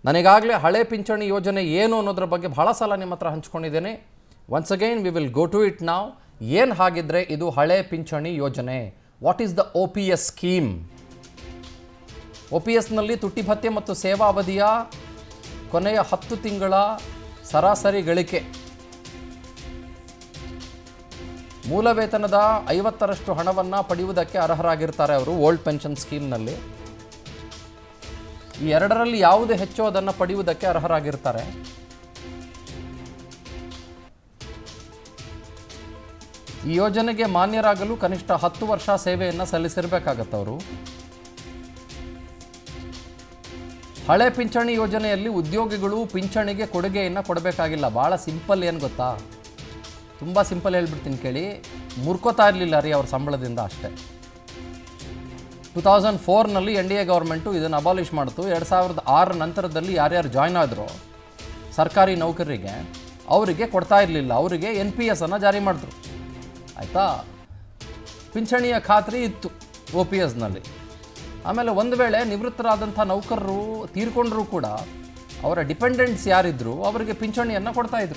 ನನಗಾಗಲೇ ಹಳೆ ಪಿಂಚಣಿ ಯೋಜನೆ ಏನು ಅನ್ನೋದ್ರ ಬಗ್ಗೆ ಬಹಳ ಸಲ ನಿಮ್ಮ ಹತ್ರ ಹಂಚ್ಕೊಂಡಿದ್ದೇನೆ once again we will go to it ನಾವ್ ಏನು ಹಾಗಿದ್ರೆ ಇದು ಹಳೆ ಪಿಂಚಣಿ ಯೋಜನೆ what is the O P S scheme O P ಎಸ್ನಲ್ಲಿ ತುಟ್ಟಿ ಭತ್ಯೆ ಮತ್ತು ಸೇವಾ ಅವಧಿಯ ಕೊನೆಯ ಹತ್ತು ತಿಂಗಳ ಸರಾಸರಿ ಗಳಿಕೆ ಮೂಲ ವೇತನದ ಐವತ್ತರಷ್ಟು ಹಣವನ್ನು ಪಡೆಯುವುದಕ್ಕೆ ಅರ್ಹರಾಗಿರ್ತಾರೆ ಅವರು ಓಲ್ಡ್ ಪೆನ್ಷನ್ ಸ್ಕೀಮ್ನಲ್ಲಿ ಈ ಎರಡರಲ್ಲಿ ಯಾವುದು ಹೆಚ್ಚು ಅದನ್ನು ಪಡೆಯುವುದಕ್ಕೆ ಅರ್ಹರಾಗಿರ್ತಾರೆ ಈ ಯೋಜನೆಗೆ ಮಾನ್ಯರಾಗಲು ಕನಿಷ್ಠ ಹತ್ತು ವರ್ಷ ಸೇವೆಯನ್ನು ಸಲ್ಲಿಸಿರಬೇಕಾಗತ್ತೆ ಅವರು ಹಳೆ ಪಿಂಚಣಿ ಯೋಜನೆಯಲ್ಲಿ ಉದ್ಯೋಗಿಗಳು ಪಿಂಚಣಿಗೆ ಕೊಡುಗೆಯನ್ನು ಕೊಡಬೇಕಾಗಿಲ್ಲ ಭಾಳ ಸಿಂಪಲ್ ಏನು ಗೊತ್ತಾ ತುಂಬ ಸಿಂಪಲ್ ಹೇಳ್ಬಿಡ್ತೀನಿ ಕೇಳಿ ಮುರ್ಕೋತಾ ಇರಲಿಲ್ಲ ರೀ ಅವ್ರ ಸಂಬಳದಿಂದ ಅಷ್ಟೇ ಟು ತೌಸಂಡ್ ಫೋರ್ನಲ್ಲಿ ಎನ್ ಡಿ ಎ ಗೌರ್ಮೆಂಟು ಇದನ್ನು ಅಬಾಲಿಷ್ ಮಾಡ್ತು ಎರಡು ಸಾವಿರದ ಆರ ನಂತರದಲ್ಲಿ ಯಾರ್ಯಾರು ಜಾಯ್ನ್ ಆದರೂ ಸರ್ಕಾರಿ ನೌಕರರಿಗೆ ಅವರಿಗೆ ಕೊಡ್ತಾ ಇರಲಿಲ್ಲ ಅವರಿಗೆ ಎನ್ ಪಿ ಎಸ್ ಅನ್ನು ಜಾರಿ ಮಾಡಿದ್ರು ಆಯಿತಾ ಪಿಂಚಣಿಯ ಖಾತ್ರಿ ಇತ್ತು ಒ ಪಿ ಎಸ್ನಲ್ಲಿ ಆಮೇಲೆ ಒಂದು ವೇಳೆ ನಿವೃತ್ತರಾದಂಥ ನೌಕರರು ತೀರ್ಕೊಂಡ್ರೂ ಕೂಡ ಅವರ ಡಿಪೆಂಡೆಂಟ್ಸ್ ಯಾರಿದ್ರು ಅವರಿಗೆ ಪಿಂಚಣಿಯನ್ನು ಕೊಡ್ತಾಯಿದ್ರು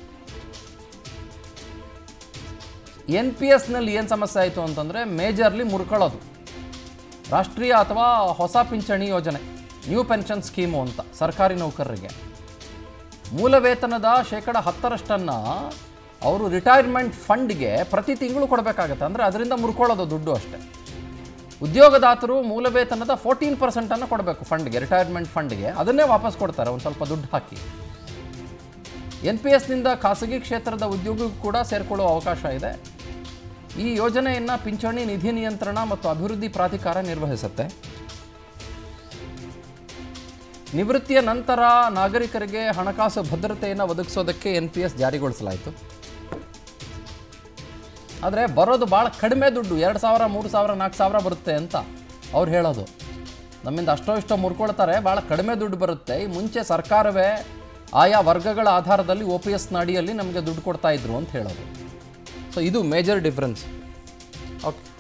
ಎನ್ ಪಿ ಎಸ್ನಲ್ಲಿ ಏನು ಸಮಸ್ಯೆ ಆಯಿತು ಅಂತಂದರೆ ಮೇಜರ್ಲಿ ಮುರ್ಕೊಳ್ಳೋದು ರಾಷ್ಟ್ರೀಯ ಅಥವಾ ಹೊಸ ಪಿಂಚಣಿ ಯೋಜನೆ ನ್ಯೂ ಪೆನ್ಷನ್ ಸ್ಕೀಮು ಅಂತ ಸರ್ಕಾರಿ ನೌಕರರಿಗೆ ಮೂಲ ವೇತನದ ಶೇಕಡ ಹತ್ತರಷ್ಟನ್ನು ಅವರು ರಿಟೈರ್ಮೆಂಟ್ ಫಂಡ್ಗೆ ಪ್ರತಿ ತಿಂಗಳು ಕೊಡಬೇಕಾಗತ್ತೆ ಅಂದರೆ ಅದರಿಂದ ಮುರ್ಕೊಳ್ಳೋದು ದುಡ್ಡು ಅಷ್ಟೇ ಉದ್ಯೋಗದಾತರು ಮೂಲ ವೇತನದ ಫೋರ್ಟೀನ್ ಪರ್ಸೆಂಟನ್ನು ಕೊಡಬೇಕು ಫಂಡ್ಗೆ ರಿಟೈರ್ಮೆಂಟ್ ಫಂಡ್ಗೆ ಅದನ್ನೇ ವಾಪಸ್ ಕೊಡ್ತಾರೆ ಒಂದು ಸ್ವಲ್ಪ ದುಡ್ಡು ಹಾಕಿ ಎನ್ ಪಿ ಎಸ್ನಿಂದ ಖಾಸಗಿ ಕ್ಷೇತ್ರದ ಉದ್ಯೋಗಿಗೂ ಕೂಡ ಸೇರಿಕೊಳ್ಳುವ ಅವಕಾಶ ಇದೆ ಈ ಯೋಜನೆಯನ್ನು ಪಿಂಚಣಿ ನಿಧಿ ನಿಯಂತ್ರಣ ಮತ್ತು ಅಭಿವೃದ್ಧಿ ಪ್ರಾಧಿಕಾರ ನಿರ್ವಹಿಸುತ್ತೆ ನಿವೃತ್ತಿಯ ನಂತರ ನಾಗರಿಕರಿಗೆ ಹಣಕಾಸು ಭದ್ರತೆಯನ್ನು ಒದಗಿಸೋದಕ್ಕೆ ಎನ್ ಪಿ ಎಸ್ ಜಾರಿಗೊಳಿಸಲಾಯಿತು ಆದರೆ ಬರೋದು ಭಾಳ ಕಡಿಮೆ ದುಡ್ಡು ಎರಡು ಸಾವಿರ ಮೂರು ಸಾವಿರ ನಾಲ್ಕು ಸಾವಿರ ಬರುತ್ತೆ ಅಂತ ಅವ್ರು ಹೇಳೋದು ನಮ್ಮಿಂದ ಅಷ್ಟೋ ಇಷ್ಟೋ ಮುರ್ಕೊಳ್ತಾರೆ ಭಾಳ ಕಡಿಮೆ ದುಡ್ಡು ಬರುತ್ತೆ ಈ ಮುಂಚೆ ಸರ್ಕಾರವೇ ಆಯಾ ವರ್ಗಗಳ ಆಧಾರದಲ್ಲಿ ಒ ಪಿ ಎಸ್ ಅಡಿಯಲ್ಲಿ ನಮಗೆ ದುಡ್ಡು ಕೊಡ್ತಾ ಇದ್ರು ಅಂತ ಹೇಳೋದು ಸೊ ಇದು ಮೇಜರ್ ಡಿಫ್ರೆನ್ಸ್ ಓಕೆ